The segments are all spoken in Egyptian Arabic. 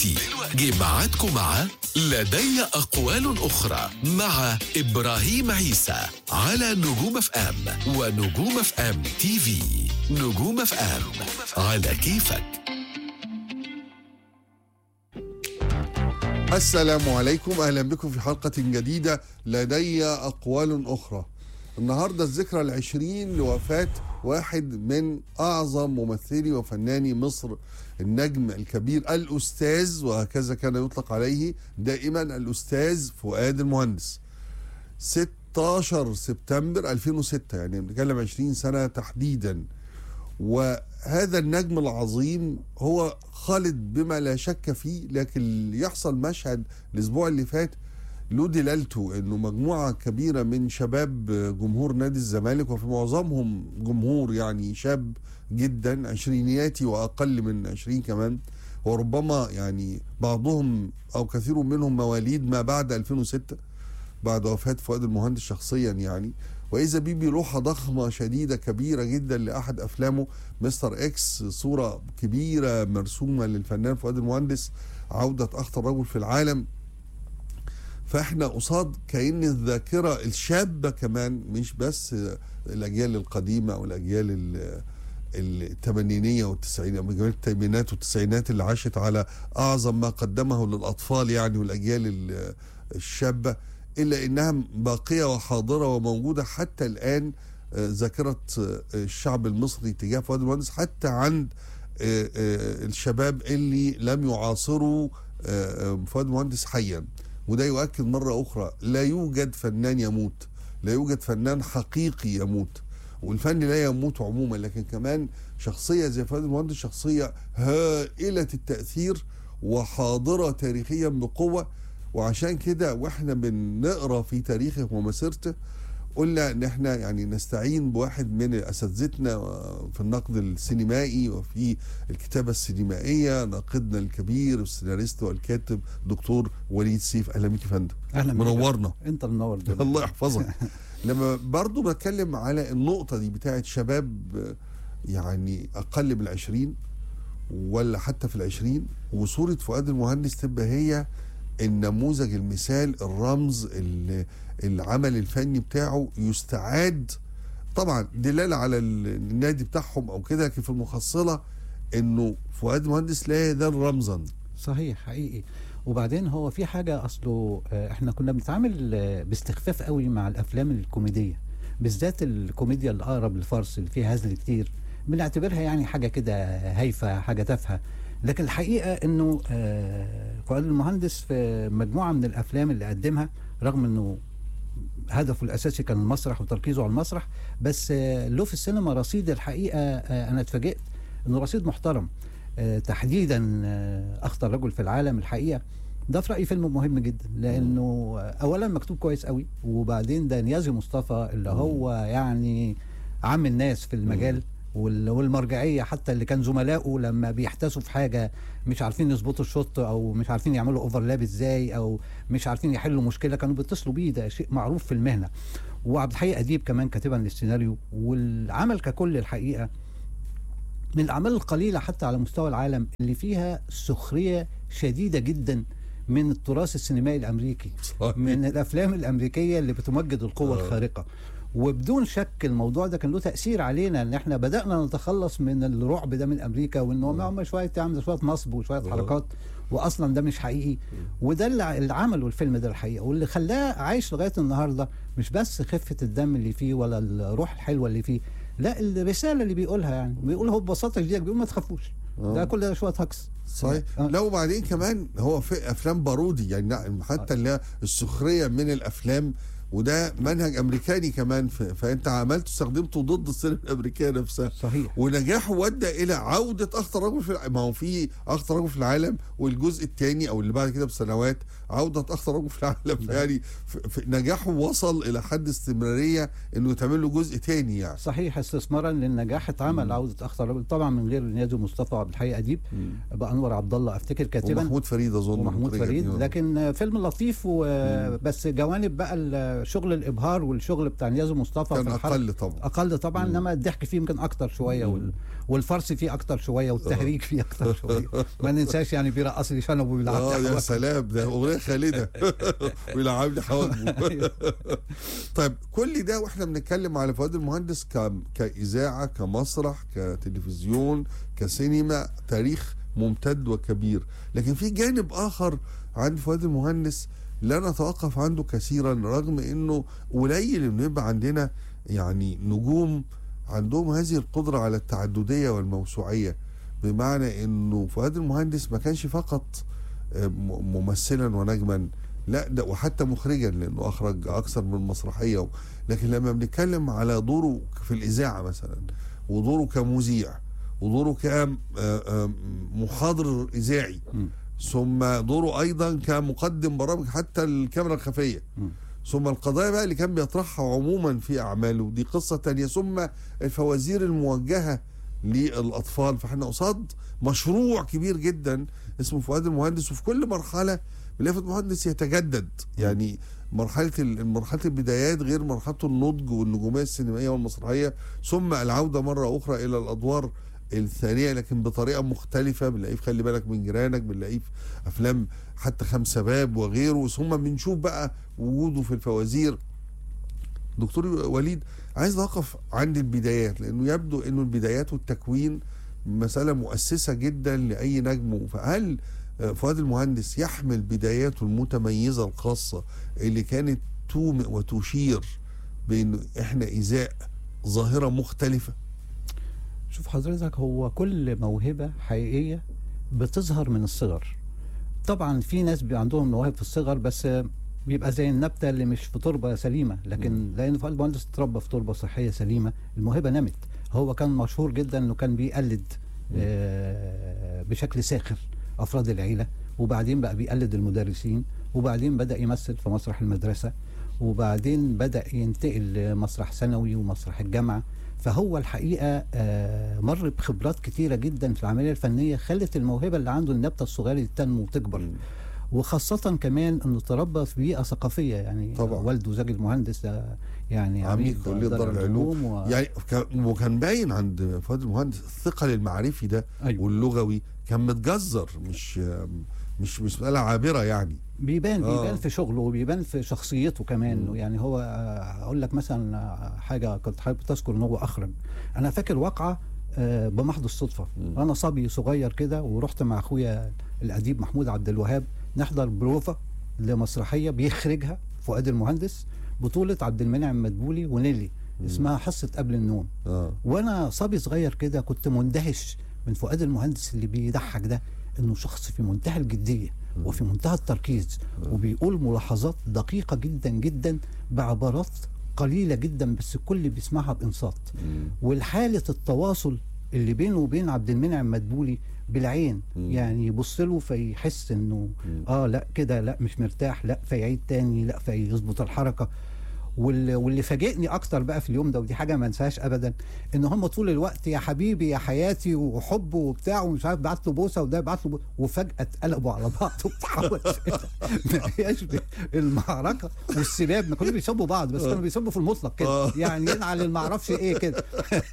دلوقتي جه ميعادكم مع لدي أقوال أخرى مع إبراهيم عيسى على نجوم اف ام ونجوم اف ام تي في نجوم اف ام على كيفك السلام عليكم اهلا بكم في حلقه جديده لدي اقوال اخرى النهارده الذكرى العشرين لوفاه واحد من اعظم ممثلي وفناني مصر النجم الكبير الاستاذ وهكذا كان يطلق عليه دائما الاستاذ فؤاد المهندس 16 سبتمبر 2006 يعني بنتكلم 20 سنه تحديدا وهذا النجم العظيم هو خالد بما لا شك فيه لكن اللي يحصل مشهد الاسبوع اللي فات له دلالته انه مجموعه كبيره من شباب جمهور نادي الزمالك وفي معظمهم جمهور يعني شاب جدا عشرينياتي واقل من عشرين كمان وربما يعني بعضهم او كثير منهم مواليد ما بعد 2006 بعد وفاه فؤاد المهندس شخصيا يعني واذا بيه بلوحه ضخمه شديده كبيره جدا لاحد افلامه مستر اكس صوره كبيره مرسومه للفنان فؤاد المهندس عوده اخطر رجل في العالم فاحنا قصاد كأن الذاكره الشابه كمان مش بس الاجيال القديمه او الاجيال ال- الثمانينيه والتسعينيه من جميع الثمانينات والتسعينات اللي عاشت على اعظم ما قدمه للاطفال يعني والاجيال ال- الشابه الا انها باقيه وحاضره وموجوده حتى الان آه، ذاكره آه، الشعب المصري تجاه فؤاد المهندس حتى عند آه، آه، الشباب اللي لم يعاصروا آه، آه، فؤاد المهندس حيا وده يؤكد مره اخرى لا يوجد فنان يموت لا يوجد فنان حقيقي يموت والفن لا يموت عموما لكن كمان شخصيه زي فؤاد المهندس شخصيه هائله التاثير وحاضره تاريخيا بقوه وعشان كده واحنا بنقرا في تاريخه ومسيرته قلنا ان احنا يعني نستعين بواحد من اساتذتنا في النقد السينمائي وفي الكتابه السينمائيه ناقدنا الكبير السيناريست والكاتب دكتور وليد سيف اهلا بيك يا فندم اهلا بيك. منورنا انت منور دلوقتي. الله يحفظك لما برضو بتكلم على النقطة دي بتاعت شباب آه، يعني أقل من العشرين ولا حتى في العشرين وصورة فؤاد المهندس تبقى هي النموذج المثال الرمز ال- العمل الفني بتاعه يستعاد طبعا دلالة على ال- النادي بتاعهم أو كده لكن في المحصلة إنه فؤاد المهندس لا يزال رمزا صحيح حقيقي وبعدين هو في حاجه اصله آه، احنا كنا بنتعامل آه، باستخفاف قوي مع الافلام الكوميديه بالذات الكوميديا الاقرب للفرس اللي فيها هزل كتير بنعتبرها يعني حاجه كده هايفه حاجه تافهه لكن الحقيقه انه آه، فؤاد المهندس في مجموعه من الافلام اللي قدمها رغم انه هدفه الاساسي كان المسرح وتركيزه على المسرح بس آه، له في السينما رصيد الحقيقه آه، انا اتفاجئت انه رصيد محترم آه، تحديدا آه، اخطر رجل في العالم الحقيقه ده في رايي فيلم مهم جدا لانه آه، اولا مكتوب كويس قوي وبعدين ده نيازي مصطفى اللي هو يعني عام الناس في المجال وال- والمرجعيه حتى اللي كان زملائه لما بيحتاسوا في حاجه مش عارفين يظبطوا الشوط او مش عارفين يعملوا اوفرلاب ازاي او مش عارفين يحلوا مشكله كانوا بيتصلوا بيه ده شيء معروف في المهنه وعبد الحي اديب كمان كاتبا للسيناريو والعمل ككل الحقيقه من الاعمال القليله حتى على مستوى العالم اللي فيها سخريه شديده جدا من التراث السينمائي الامريكي صحيح. من الافلام الامريكيه اللي بتمجد القوه آه. الخارقه وبدون شك الموضوع ده كان له تاثير علينا ان احنا بدانا نتخلص من الرعب ده من امريكا وان هم هم شويه عامل شويه نصب وشويه آه. حركات واصلا ده مش حقيقي وده اللي اللي عمله الفيلم ده الحقيقه واللي خلاه عايش لغايه النهارده مش بس خفه الدم اللي فيه ولا الروح الحلوه اللي فيه لا الرساله اللي بيقولها يعني بيقولها ببساطه شديده بيقول ما تخافوش آه. ده كل ده شويه هكس صحيح آه. لا وبعدين كمان هو في افلام بارودي يعني نعم، حتى اللي هي السخريه من الافلام وده منهج امريكاني كمان ف- فانت عملته استخدمته ضد السينما الامريكيه نفسها صحيح ونجاحه ودى الى عوده اخطر رجل في الع- ما هو في اخطر رجل في العالم والجزء الثاني او اللي بعد كده بسنوات عوده اخطر رجل في العالم ده. يعني ف- ف- نجاحه وصل الى حد استمراريه انه يتعمل له جزء ثاني يعني صحيح استثمارا للنجاح اتعمل عوده اخطر رجل طبعا من غير نيازي مصطفى وعبد الحي اديب بانور عبد الله افتكر كاتبا ومحمود فريد اظن ومحمود مخرج فريد ابنه. لكن فيلم لطيف وبس جوانب بقى ال- آه، شغل الابهار والشغل بتاع نيازي مصطفى كان في الحرب اقل طبعا اقل طبعا مم. انما الضحك فيه يمكن اكتر شويه وال... والفرس فيه اكتر شويه والتهريج فيه اكتر شويه ما ننساش يعني بيرقص لي شنب وبيلعب اه لي يا حواجب. سلام ده اغنيه خالده ويلعبني حواجبه أيوة. طيب كل ده واحنا بنتكلم على فؤاد المهندس ك... كاذاعه كمسرح كتلفزيون كسينما تاريخ ممتد وكبير لكن في جانب اخر عند فؤاد المهندس لا نتوقف عنده كثيرا رغم انه قليل انه يبقى عندنا يعني نجوم عندهم هذه القدره على التعدديه والموسوعيه بمعنى انه فؤاد المهندس ما كانش فقط آه، م- ممثلا ونجما لا ده وحتى مخرجا لانه اخرج اكثر من مسرحيه لكن لما بنتكلم على دوره في الاذاعه مثلا ودوره كمذيع ودوره كمحاضر اذاعي مم. ثم دوره ايضا كمقدم برامج حتى الكاميرا الخفيه مم. ثم القضايا بقى اللي كان بيطرحها عموما في اعماله دي قصه تانية ثم الفوازير الموجهه للاطفال فاحنا قصاد مشروع كبير جدا اسمه فؤاد المهندس وفي كل مرحله بنلاقي فؤاد المهندس يتجدد يعني مرحله ال- مرحله البدايات غير مرحله النضج والنجوميه السينمائيه والمسرحيه ثم العوده مره اخرى الى الادوار الثانيه لكن بطريقه مختلفه بنلاقيه في خلي بالك من جيرانك بنلاقيه في افلام حتى خمسة باب وغيره ثم بنشوف بقى وجوده في الفوازير دكتور وليد عايز نقف عند البدايات لانه يبدو انه البدايات والتكوين مسألة مؤسسة جدا لأي نجم فهل آه، فؤاد المهندس يحمل بداياته المتميزة الخاصة اللي كانت تومئ وتشير بأنه إحنا إزاء ظاهرة مختلفة شوف حضرتك هو كل موهبة حقيقية بتظهر من الصغر طبعا في ناس بيبقى عندهم مواهب في الصغر بس بيبقى زي النبتة اللي مش في تربة سليمة لكن لأن فؤاد المهندس اتربى في تربة صحية سليمة الموهبة نمت هو كان مشهور جدا انه كان بيقلد آه، بشكل ساخر افراد العيله وبعدين بقى بيقلد المدرسين وبعدين بدا يمثل في مسرح المدرسه وبعدين بدا ينتقل لمسرح ثانوي ومسرح الجامعه فهو الحقيقه آه، مر بخبرات كتيره جدا في العمليه الفنيه خلت الموهبه اللي عنده النبته الصغيره دي تنمو وتكبر وخاصة كمان انه تربى في بيئة ثقافية يعني طبعا. والده زكي المهندس ده يعني عميد كلية دار العلوم و... يعني كان- وكان باين عند فؤاد المهندس الثقل المعرفي ده أيوة. واللغوي كان متجذر مش مش مش مسألة عابرة يعني بيبان آه. بيبان في شغله وبيبان في شخصيته كمان يعني هو آه، اقول لك مثلا آه، حاجه كنت حابب تذكر ان هو اخرج انا فاكر واقعه آه، بمحض الصدفه مم. انا صبي صغير كده ورحت مع اخويا الاديب محمود عبد الوهاب نحضر بروفا لمسرحيه بيخرجها فؤاد المهندس بطوله عبد المنعم مدبولي ونيلي اسمها حصه قبل النوم اه وانا صبي صغير كده كنت مندهش من فؤاد المهندس اللي بيضحك ده انه شخص في منتهى الجديه وفي منتهى التركيز وبيقول ملاحظات دقيقه جدا جدا بعبارات قليله جدا بس الكل بيسمعها بانصات والحاله التواصل اللي بينه وبين عبد المنعم مدبولي بالعين مم. يعني يبص له فيحس انه مم. اه لا كده لا مش مرتاح لا فيعيد تاني لا فيظبط الحركه واللي, واللي فاجئني اكتر بقى في اليوم ده ودي حاجه ما انساهاش ابدا ان هم طول الوقت يا حبيبي يا حياتي وحب وبتاع ومش عارف بعت له بوسه وده بعت له بوسة وفجاه اتقلبوا على بعض وتحول ما يشبه المعركه والسباب ما كانوا بيسبوا بعض بس كانوا بيسبوا في المطلق كده آه. يعني ينعل ما اعرفش ايه كده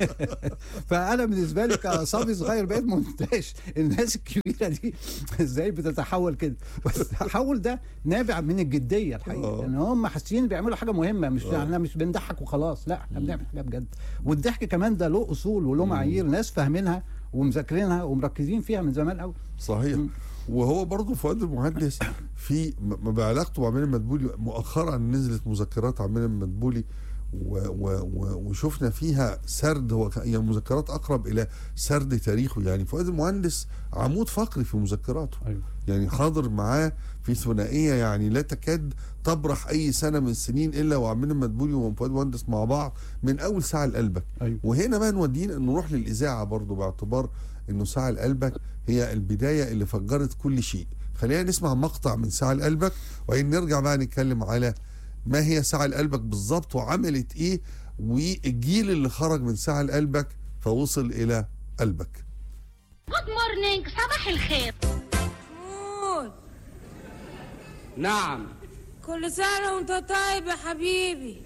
فانا بالنسبه لي كصبي صغير بقيت مندهش الناس الكبيره دي ازاي بتتحول كده بس التحول ده نابع من الجديه الحقيقه آه. يعني هم حاسين بيعملوا حاجه مهمه مش احنا مش بنضحك وخلاص لا احنا بنعمل حاجه بجد والضحك كمان ده له اصول وله معايير ناس فاهمينها ومذاكرينها ومركزين فيها من زمان قوي صحيح مم. وهو برضه فؤاد المهندس في م- بعلاقته مع منى مدبولي مؤخرا نزلت مذكرات عن منى مدبولي و و و وشفنا فيها سرد هو ك- يعني مذكرات اقرب الى سرد تاريخه يعني فؤاد المهندس عمود فقري في مذكراته ايوه يعني حاضر معاه في ثنائيه يعني لا تكاد تبرح اي سنه من السنين الا وعمنا مدبولي وفؤاد مهندس مع بعض من اول ساعه لقلبك ايوه وهنا بقى نودينا نروح للاذاعه برضو باعتبار انه ساعه لقلبك هي البدايه اللي فجرت كل شيء خلينا نسمع مقطع من ساعه لقلبك وبعدين نرجع بقى نتكلم على ما هي ساعه لقلبك بالظبط وعملت ايه والجيل اللي خرج من ساعه لقلبك فوصل الى قلبك جود مورنينج صباح الخير محمود نعم كل سنة وانت طيب يا حبيبي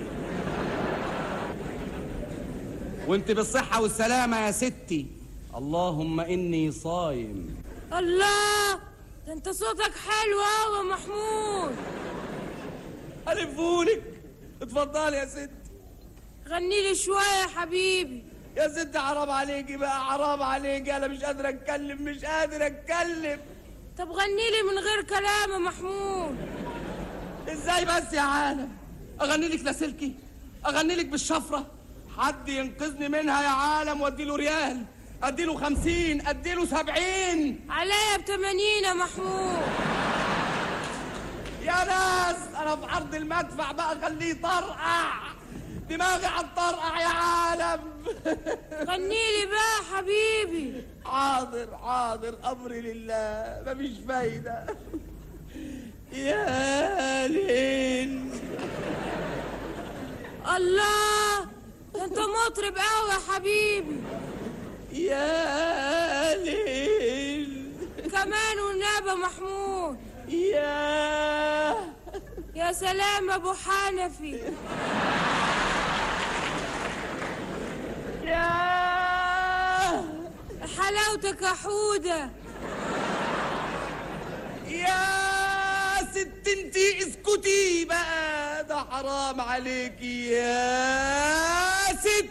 وانت بالصحة والسلامة يا ستي اللهم إني صايم الله ده انت صوتك حلو قوي يا محمود ألفولك اتفضلي يا ستي غني لي شوية يا حبيبي يا ستي حرام عليكي بقى حرام عليكي أنا مش قادر أتكلم مش قادر أتكلم طب غني لي من غير كلام يا محمود ازاي بس يا عالم اغني لك لاسلكي اغني لك بالشفره حد ينقذني منها يا عالم وادي له ريال ادي له خمسين ادي له سبعين عليا بتمانين يا محمود يا ناس انا في عرض المدفع بقى خليه يطرقع دماغي هتطرقع يا عالم غني لي بقى يا حبيبي حاضر حاضر امري لله مفيش فايده يا ليل الله ده انت مطرب قوي يا حبيبي يا ليل كمان والنبي يا محمود يا يا سلام يا ابو حنفي يا حلاوتك يا حوده يا ست انتي اسكتي بقى ده حرام عليكي يا ست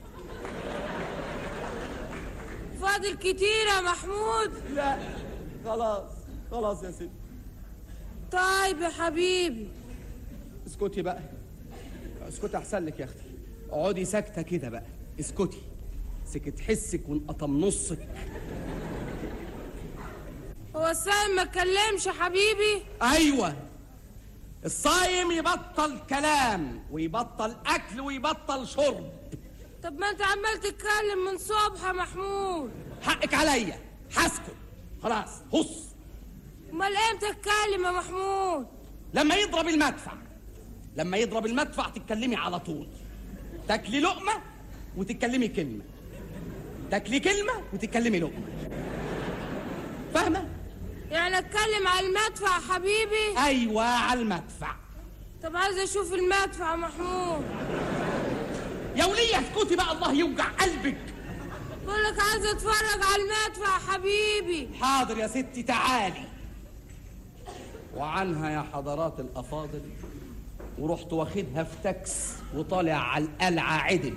فاضل كتير يا محمود لا خلاص خلاص يا ست طيب يا حبيبي اسكتي بقى اسكتي احسن لك يا اختي اقعدي ساكته كده بقى اسكتي سكت حسك وانقطم نصك هو السايم ما اتكلمش يا حبيبي ايوه الصايم يبطل كلام ويبطل اكل ويبطل شرب طب ما انت عمال تتكلم من صبح يا محمود حقك عليا هسكت خلاص هص امال امتى اتكلم يا محمود لما يضرب المدفع لما يضرب المدفع تتكلمي على طول تاكلي لقمه وتتكلمي كلمه تاكلي كلمه وتتكلمي لقمه فاهمه يعني اتكلم على المدفع يا حبيبي ايوه على المدفع طب عايز اشوف المدفع يا محمود يا وليه اسكتي بقى الله يوجع قلبك بقول لك عايز اتفرج على المدفع يا حبيبي حاضر يا ستي تعالي وعنها يا حضرات الافاضل ورحت واخدها في تاكس وطالع على القلعه عدل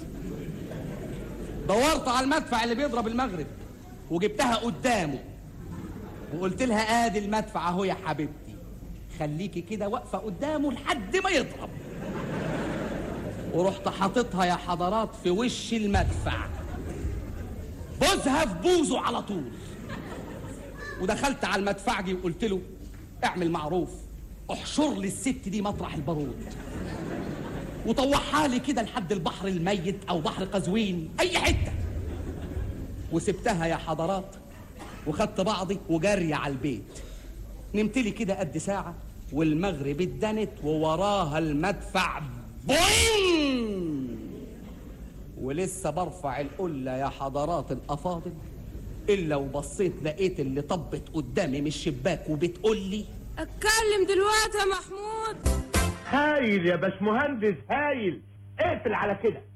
دورت على المدفع اللي بيضرب المغرب وجبتها قدامه وقلت لها ادي المدفع اهو يا حبيبتي خليكي كده واقفه قدامه لحد ما يضرب ورحت حاططها يا حضرات في وش المدفع بوزها في بوزه على طول ودخلت على المدفعجي وقلت له اعمل معروف احشر لي الست دي مطرح البارود وطوحها لي كده لحد البحر الميت او بحر قزوين اي حته وسبتها يا حضرات وخدت بعضي وجري على البيت نمت لي كده قد ساعه والمغرب اتدنت ووراها المدفع بوين ولسه برفع القلة يا حضرات الأفاضل إلا وبصيت لقيت اللي طبت قدامي من الشباك وبتقول لي اتكلم دلوقتي يا محمود هايل يا باشمهندس هايل اقفل على كده